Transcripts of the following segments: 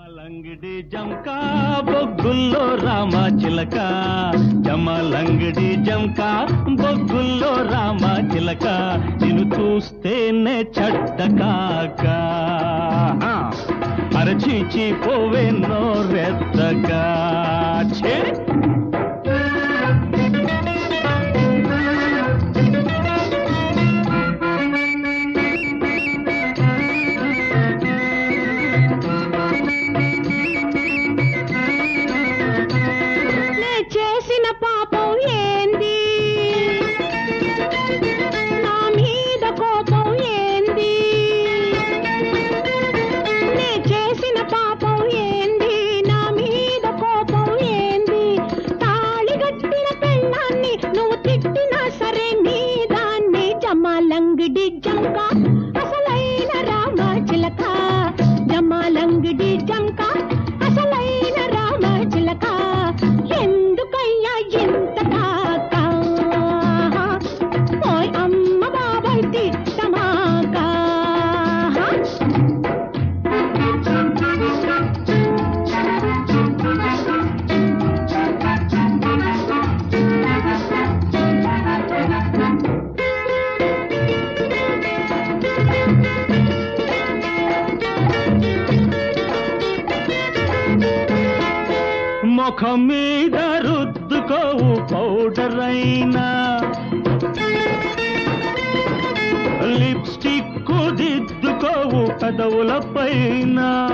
జమలంగిడి జంకా బొగ్గుల్లో రామ చిలక జమలంగిడి జంకా బొగ్గుల్లో రామ చిలక నిన్ను చూస్తేనే చట్టకాక అరచీచి పోవే నోరెత్తగా ఛే నే చేసిన పాపం ఏంది నా మీద కోపం ఏంది నే చేసిన పాపం ఏంది నా మీద కోపం ఏంది తాళి కట్టిన పెళ్ళాన్ని నువ్వు తిట్టినా సరే నీ దాన్ని జమాలంగిడి జంక అసలైన రామ చిలక జమాలంగిడి జంక అసలైన రామ చిలక ఎందుకయ్యా ఇంత కాక ఓయ్ అమ్మ బాబాయ్ తిట్టమాక ముఖం మీద రుద్దుకోవు పౌడర్ అయినా లిప్స్టిక్ దిద్దుకోవు పెదవుల పైన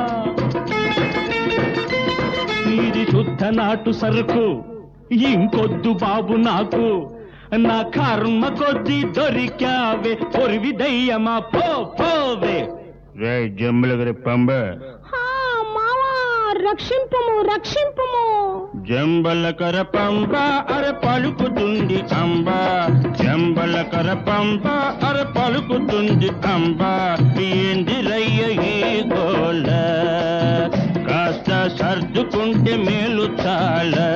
ఇది శుద్ధ నాటు సరుకు ఇంకొద్దు బాబు నాకు నా కర్మ కొద్ది దొరికావే పొరివి దయ్యమా పో పోవే రే జమ్ములగరి పంబ హా, మావా రక్షింపుము రక్షింపుము జంబలకర పంప అర పలుకుతుంది అంబ జంబలకర పంప అర పలుకుతుంది అంబ ఏందిరయ్య ఈ గోల కాస్త సర్దుకుంటే మేలు చాలా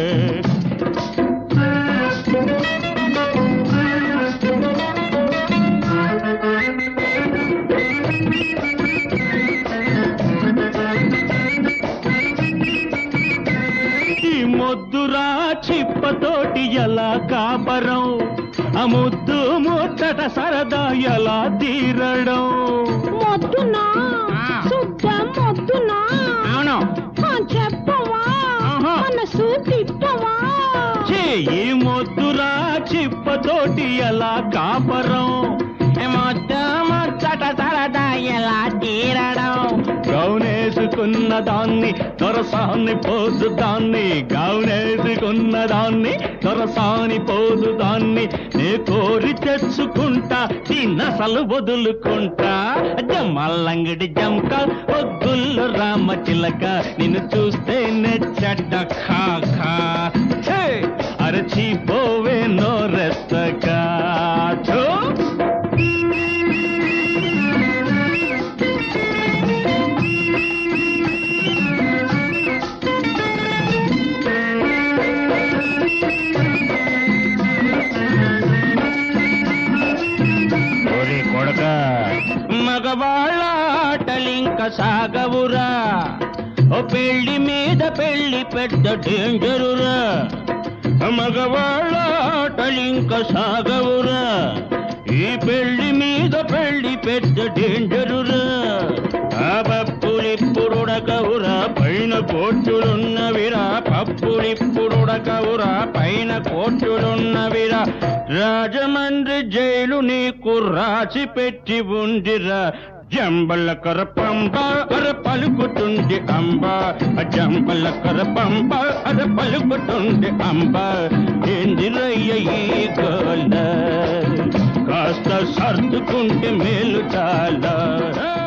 ఈ మొద్దురా చిప్పతోటి ఎలా కాపరం ఆ ముద్దు ముచ్చట సరదా ఎలా తీరడం మొద్దునా ఆ. శుద్ధ మొద్దునా అవును ఆ, చెప్పవా ఆహా. మనసు తిట్టవా ఈ మొద్దురా చిప్పతోటి ఎలా కాపరం మొద్దు ముచ్చట సరదా ఎలా తీరడం గౌనేసుకున్న దాన్ని దొరసాని పోదు దాన్ని గౌనేసుకున్న దాన్ని దొరసాని పోదు దాన్ని నే కోరి తెచ్చుకుంటా ఈ నసలు వదులుకుంటా జమ్మల్లంగిడి జంక ఒగ్గుళ్ళు రామ చిలక నిన్ను చూస్తే నెచ్చట ఖా ఖా ఛే! అరచి పోవే నోరెత్తగా ఛో! ఓరి కొడక మగవాళ్ళ ఆటలింక సాగవురా ఓ పెళ్లి మీద పెళ్లి పెద్ద డేంజరురా మగవాళ్ళ ఆటలింక సాగవురా ఈ పెళ్లి మీద పెళ్లి పెద్ద డేంజరురా ఆ పప్పులిప్పుడుడకవురా పైన కోర్టులున్నవిరా పప్పులిప్పుడుడకవురా పైన కోర్టులున్నవిరా రాజమండ్రి జైలు నీకు రాసి పెట్టి ఉందిరా జంబల కరపంబ అర పలుకుతుంది అంబ జంబల కరపంబ అర పలుకుతుంది అంబ ఏందిరయ్య ఈ గోల కాస్త సర్దుకుంటే మేలు చాలా